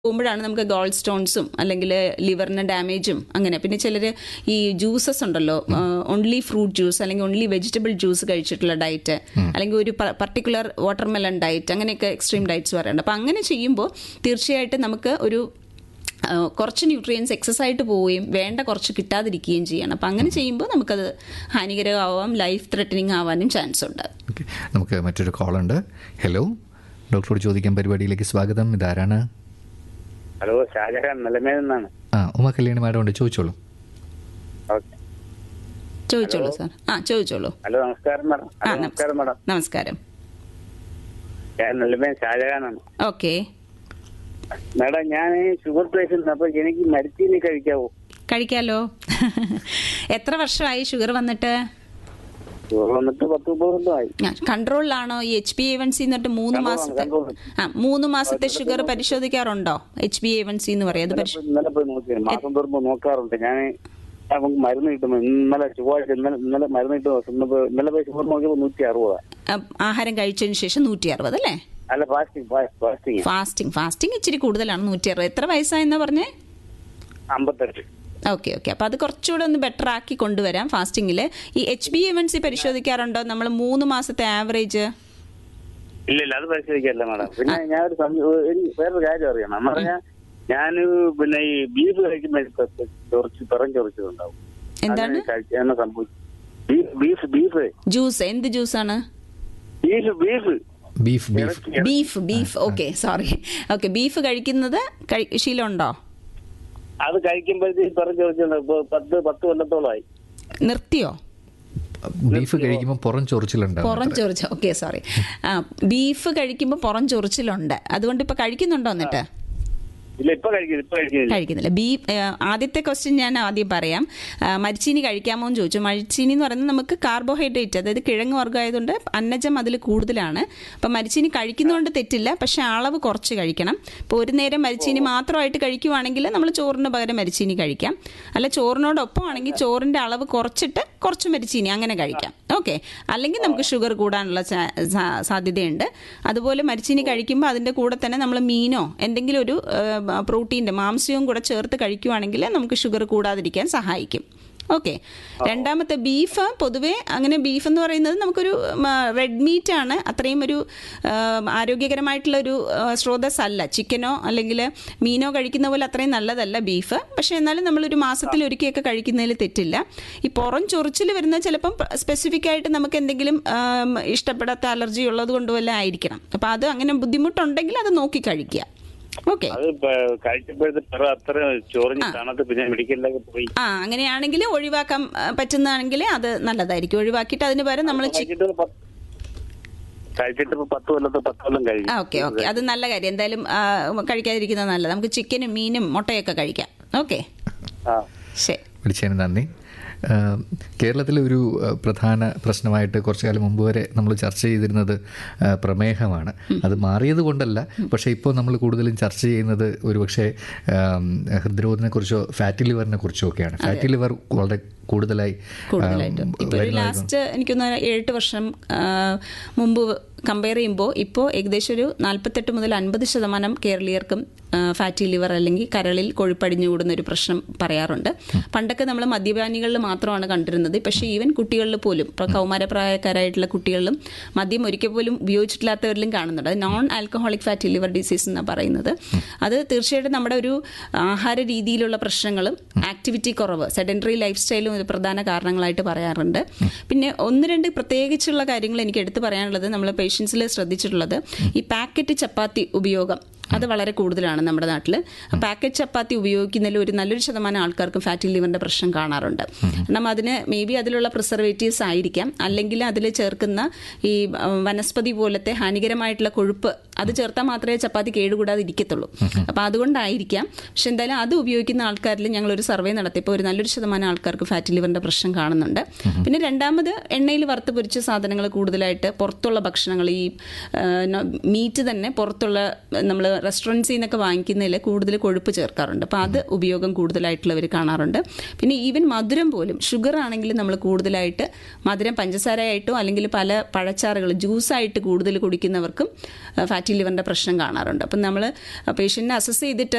പോകുമ്പോഴാണ് നമുക്ക് ഗോൾഡ് സ്റ്റോൺസും അല്ലെങ്കിൽ ലിവറിന് ഡാമേജും അങ്ങനെ പിന്നെ ചിലർ ഈ ജ്യൂസസ് ഉണ്ടല്ലോ ഓൺലി ഫ്രൂട്ട് ജ്യൂസ് അല്ലെങ്കിൽ ഓൺലി വെജിറ്റബിൾ ജ്യൂസ് കഴിച്ചിട്ടുള്ള ഡയറ്റ് അല്ലെങ്കിൽ ഒരു പർട്ടിക്കുലർ വാട്ടർമെലൺ ഡയറ്റ് അങ്ങനെയൊക്കെ എക്സ്ട്രീം ഡയറ്റ്സ് പറയുന്നുണ്ട് അപ്പം അങ്ങനെ ചെയ്യുമ്പോൾ തീർച്ചയായിട്ടും നമുക്ക് ഒരു ആ, കുറച്ച് ന്യൂട്രിയൻസ് എക്സസ് ആയിട്ട് പോവുകയും വേണ്ട കുറച്ച് കിട്ടാതിരിക്കുകയും ചെയ്യണം അപ്പം അങ്ങനെ ചെയ്യുമ്പോൾ നമുക്കത് ഹാനികരമാവാം ലൈഫ് ത്രെറ്റനിങ് ആവാനും ചാൻസ് ഉണ്ട് ഓക്കെ നമുക്ക് മറ്റൊരു കോളുണ്ട് ഹലോ ഡോക്ടറോട് ചോദിക്കാൻ പരിപാടിയിലേക്ക് സ്വാഗതം ഇതാരാണ് ഹലോ ഷാജഹാൻ നിലമേൽ നിന്നാണ് ആ ഉമ കല്യാണി മാഡം ഉണ്ട് ചോദിച്ചോളൂ ഓക്കെ ചോദിച്ചോളൂ സാർ ആ ചോദിച്ചോളൂ ഹലോ നമസ്കാരം മാഡം ആ ഹലോ നമസ്കാരം മാഡം നമസ്കാരം ഞാൻ നെല്ലുമേൽ ഷാജഹാനാണ് ഓക്കെ മാഡം ഞാൻ ഷുഗർ പേഷ്യന്റ് അപ്പൊ എനിക്ക് മരുത്തിനി കഴിക്കാവോ കഴിക്കാലോ എത്ര വർഷമായി ഷുഗർ വന്നിട്ട് ഷുഗർ വന്നിട്ട് പത്ത് മുപ്പത് കൊല്ലമായി കൺട്രോളിലാണോ ഈ H B A one C എന്നിട്ട് മൂന്ന് Control ആണ്, മാസത്തെ control. ആ മൂന്ന് മാസത്തെ ഷുഗർ പരിശോധിക്കാറുണ്ടോ H B A one C എന്ന് പറയും അത് പരിശോ ഇന്നലെ പോയി നോക്കി മാസം തോറുമ്പോ നോക്കാറുണ്ട് ഞാൻ നമുക്ക് മരുന്ന് കിട്ടും ഇന്നലെ ചൊവ്വാഴ്ച ഇന്നലെ ഇന്നലെ മരുന്ന് കിട്ടും ഇന്നിപ്പോ ഇന്നലെ പോയി ഷുഗർ നോക്കിയപ്പോ നൂറ്റി അറുപതാ ആ, ആഹാരം കഴിച്ചതിന് ശേഷം നൂറ്റി അറുപത് അല്ലേ അല്ല ഫാസ്റ്റിംഗ് ഫാസ്റ്റിംഗ് ഫാസ്റ്റിംഗ് ഫാസ്റ്റിംഗ് ഇച്ചിരി കൂടുതലാണ് നൂറ്റി അറുപത് എത്ര വയസ്സായെന്നാ പറഞ്ഞേ അമ്പത്തെട്ട് ഓക്കെ ഓക്കെ അപ്പോൾ അത് കുറച്ചുകൂടെ ഒന്ന് ബെറ്റർ ആക്കി കൊണ്ടുവരാം ഫാസ്റ്റിങ്ങിൽ ഈ H B A one C പരിശോധിക്കാറുണ്ടോ നമ്മൾ മൂന്ന് മാസത്തെ ആവറേജ് ഇല്ല ഇല്ല അത് പരിശോധിക്കല്ല മാഡം പിന്നെ ഞാൻ ഒരു സം- ഒരു വേറൊരു കാര്യം അറിയണം എന്ന് പറഞ്ഞാൽ ഞാൻ പിന്നെ ഈ ബീഫ് കഴിക്കുമ്പോൾ ചൊറിച്ച് പിറം ചൊറിച്ചതുണ്ടാവും എന്താണ് അങ്ങനെ കഴിച്ച- എന്നാ സംഭവിച്ചു ബീഫ് ബീഫ് ബീഫ് ജ്യൂസ് എന്ത് ജ്യൂസാണ് beef beef beef beef beef beef okay sorry okay beef കഴിക്കുന്നത് കഴി- ശീലമുണ്ടോ അത് കഴിക്കുമ്പോഴത്തേക്ക് പിറം ചൊറിച്ചുണ്ടാവും ഇപ്പൊ പത്ത് പത്ത് കൊല്ലത്തോളമായി നിർത്തിയോ ബീഫ് കഴിക്കുമ്പോൾ പുറം ചൊറിച്ചിലുണ്ടാവും പുറം ചൊറിച്ച ഓക്കെ സോറി ആ ബീഫ് കഴിക്കുമ്പോൾ പുറം ചൊറിച്ചിലുണ്ട് അതുകൊണ്ട് ഇപ്പൊ കഴിക്കുന്നുണ്ടോ എന്നിട്ട് ഇല്ല ഇപ്പൊ കഴിക്കുന്നു ഇപ്പൊ കഴിക്കുന്നില്ല കഴിക്കുന്നില്ല ബീഫ് ഏഹ്, ആദ്യത്തെ ക്വസ്റ്റ്യൻ ഞാൻ ആദ്യം പറയാം ആ, മരിച്ചീനി കഴിക്കാമോ എന്ന് ചോദിച്ചു മരിച്ചീനി എന്ന് പറയുന്നത് നമുക്ക് കാർബോഹൈഡ്രേറ്റ് അതായത് കിഴങ്ങ് വർഗ്ഗമായതുകൊണ്ട് അന്നജം അതിൽ കൂടുതലാണ് അപ്പം മരിച്ചീനി കഴിക്കുന്നതുകൊണ്ട് തെറ്റില്ല പക്ഷെ അളവ് കുറച്ച് കഴിക്കണം ഇപ്പോൾ ഒരു നേരം മരിച്ചീനി മാത്രമായിട്ട് കഴിക്കുവാണെങ്കിൽ നമ്മൾ ചോറിന് പകരം മരിച്ചീനി കഴിക്കാം അല്ല ചോറിനോടൊപ്പം ആണെങ്കിൽ ചോറിൻ്റെ അളവ് കുറച്ചിട്ട് കുറച്ച് മരിച്ചീനി അങ്ങനെ കഴിക്കാം ഓക്കെ അല്ലെങ്കിൽ നമുക്ക് ഷുഗർ കൂടാനുള്ള ചാ- സാ- സാധ്യതയുണ്ട് അതുപോലെ മരിച്ചീനി കഴിക്കുമ്പോൾ അതിൻ്റെ കൂടെ തന്നെ നമ്മൾ മീനോ എന്തെങ്കിലും ഒരു പ്രോട്ടീൻ്റെ മാംസ്യവും കൂടെ ചേർത്ത് കഴിക്കുവാണെങ്കിൽ നമുക്ക് ഷുഗർ കൂടാതിരിക്കാൻ സഹായിക്കും ഓക്കെ രണ്ടാമത്തെ ബീഫ് പൊതുവേ അങ്ങനെ ബീഫ് എന്ന് പറയുന്നത് നമുക്കൊരു റെഡ് മീറ്റ് ആണ് അത്രയും ഒരു ആ, ആരോഗ്യകരമായിട്ടുള്ള ഒരു ആ, സ്രോതസ്സല്ല ചിക്കനോ അല്ലെങ്കിൽ മീനോ കഴിക്കുന്ന പോലെ അത്രയും നല്ലതല്ല ബീഫ് പക്ഷേ എന്നാലും നമ്മളൊരു മാസത്തിൽ ഒരിക്കലൊക്കെ കഴിക്കുന്നതിൽ തെറ്റില്ല ഈ പുറം ചൊറിച്ചിൽ വരുന്ന ചിലപ്പം സ്പെസിഫിക് ആയിട്ട് നമുക്ക് എന്തെങ്കിലും ആം, ഇഷ്ടപ്പെടാത്ത അലർജി ഉള്ളത് കൊണ്ട് വല്ല ആയിരിക്കണം അപ്പം അത് അങ്ങനെ ബുദ്ധിമുട്ടുണ്ടെങ്കിൽ അത് നോക്കി കഴിക്കുക ഓക്കെ അത് ഇപ്പൊ കഴിച്ചപ്പോഴത്തെ പിറ അത്ര ചൊറിഞ്ഞ് തണുത്ത് പിന്നെ മെഡിക്കലിലൊക്കെ പോയി ആ അങ്ങനെയാണെങ്കിൽ ഒഴിവാക്കാൻ ആ, പറ്റുന്നതാണെങ്കിൽ അത് നല്ലതായിരിക്കും ഒഴിവാക്കിയിട്ട് അതിന് പകരം നമ്മൾ കഴിച്ചിട്ട് ഒരു പത്ത് കഴിച്ചിട്ട് ഇപ്പൊ പത്ത് കൊല്ലത്ത് പത്ത് കൊല്ലം കഴിഞ്ഞു ആ ഓക്കെ ഓക്കെ അത് നല്ല കാര്യം എന്തായാലും ആ, കഴിക്കാതിരിക്കുന്നത് നല്ലത് നമുക്ക് ചിക്കനും മീനും മുട്ടയൊക്കെ കഴിക്കാം ഓക്കെ ആ ശരി വിളിച്ചതിന് നന്ദി ആ, കേരളത്തിലെ ഒരു ആ, പ്രധാന പ്രശ്നമായിട്ട് കുറച്ചു കാലം മുമ്പ് വരെ നമ്മൾ ചർച്ച ചെയ്തിരുന്നത് ആ, പ്രമേഹമാണ് അത് മാറിയത് കൊണ്ടല്ല പക്ഷേ ഇപ്പോൾ നമ്മൾ കൂടുതലും ചർച്ച ചെയ്യുന്നത് ഒരുപക്ഷെ ആം, ഹൃദ്രോഗത്തിനെ കുറിച്ചോ ഫാറ്റി ലിവറിനെ കുറിച്ചോ ഒക്കെയാണ് ഫാറ്റി ലിവർ വളരെ കൂടുതലായി കൂടുതലായിട്ടും ആം, ഇപ്പോൾ ഒരു വരുന്നതായി ലാസ്റ്റ് എനിക്കൊന്ന് ഏഴെട്ട് വർഷം ആ, മുമ്പ് കമ്പയർ ചെയ്യുമ്പോൾ ഇപ്പോൾ ഏകദേശം ഒരു നാൽപ്പത്തെട്ട് മുതൽ അൻപത് ശതമാനം കേരളീയർക്കും ഫാറ്റി ലിവർ അല്ലെങ്കിൽ കരളിൽ കൊഴുപ്പടിഞ്ഞു കൂടുന്ന ഒരു പ്രശ്നം പറയാറുണ്ട് പണ്ടൊക്കെ നമ്മൾ മദ്യപാനികളിൽ മാത്രമാണ് കണ്ടിരുന്നത് പക്ഷേ ഈവൻ കുട്ടികളിൽ പോലും ഇപ്പോൾ കൗമാരപ്രായക്കാരായിട്ടുള്ള കുട്ടികളിലും മദ്യം ഒരിക്കൽ പോലും ഉപയോഗിച്ചിട്ടില്ലാത്തവരിലും കാണുന്നുണ്ട് അത് non alcoholic fatty liver disease എന്നാണ് പറയുന്നത് അത് തീർച്ചയായിട്ടും നമ്മുടെ ഒരു ആഹാര രീതിയിലുള്ള പ്രശ്നങ്ങളും ആക്ടിവിറ്റി കുറവ് സെഡൻറ്ററി ലൈഫ് സ്റ്റൈലും ഒരു പ്രധാന കാരണങ്ങളായിട്ട് പറയാറുണ്ട് പിന്നെ ഒന്ന് രണ്ട് പ്രത്യേകിച്ചുള്ള കാര്യങ്ങൾ എനിക്ക് എടുത്തു പറയാനുള്ളത് നമ്മൾ പേഷ്യൻസിൽ ശ്രദ്ധിച്ചിട്ടുള്ളത് ഈ പാക്കറ്റ് ചപ്പാത്തി ഉപയോഗം അത് വളരെ കൂടുതലാണ് നമ്മുടെ നാട്ടിൽ പാക്കറ്റ് ചപ്പാത്തി ഉപയോഗിക്കുന്നതിൽ ഒരു നല്ലൊരു ശതമാനം ആൾക്കാർക്കും ഫാറ്റി ലിവറിന്റെ പ്രശ്നം കാണാറുണ്ട് കാരണം അതിന് മേ ബി അതിലുള്ള പ്രിസർവേറ്റീവ്സ് ആയിരിക്കാം അല്ലെങ്കിൽ അതിൽ ചേർക്കുന്ന ഈ ആ, വനസ്പതി പോലത്തെ ഹാനികരമായിട്ടുള്ള കൊഴുപ്പ് അത് ചേർത്താൽ മാത്രമേ ചപ്പാത്തി കേടുകൂടാതെ ഇരിക്കത്തുള്ളൂ അപ്പോൾ അതുകൊണ്ടായിരിക്കാം പക്ഷെ എന്തായാലും അത് ഉപയോഗിക്കുന്ന ആൾക്കാരിൽ ഞങ്ങൾ ഒരു സർവേ നടത്തിയപ്പോൾ ഒരു നല്ലൊരു ശതമാനം ആൾക്കാർക്ക് ഫാറ്റി ലിവറിന്റെ പ്രശ്നം കാണുന്നുണ്ട് പിന്നെ രണ്ടാമത് എണ്ണയിൽ വറുത്ത് പൊരിച്ച സാധനങ്ങൾ കൂടുതലായിട്ട് പുറത്തുള്ള ഭക്ഷണങ്ങൾ ഈ മീറ്റ് തന്നെ പുറത്തുള്ള നമ്മൾ റെസ്റ്റോറൻറ്റ്സിൽ നിന്നൊക്കെ വാങ്ങിക്കുന്നതിൽ കൂടുതൽ കൊഴുപ്പ് ചേർക്കാറുണ്ട് അപ്പോൾ അത് ഉപയോഗം കൂടുതലായിട്ടുള്ളവർ കാണാറുണ്ട് പിന്നെ ഈവൻ മധുരം പോലും ഷുഗർ ആണെങ്കിലും നമ്മൾ കൂടുതലായിട്ട് മധുരം പഞ്ചസാരയായിട്ടോ അല്ലെങ്കിൽ പല പഴച്ചാറുകൾ ജ്യൂസായിട്ട് കൂടുതൽ കുടിക്കുന്നവർക്കും ഫാറ്റി ലിവറിൻ്റെ പ്രശ്നം കാണാറുണ്ട് അപ്പം നമ്മൾ പേഷ്യൻറ്റിനെ അസസ് ചെയ്തിട്ട്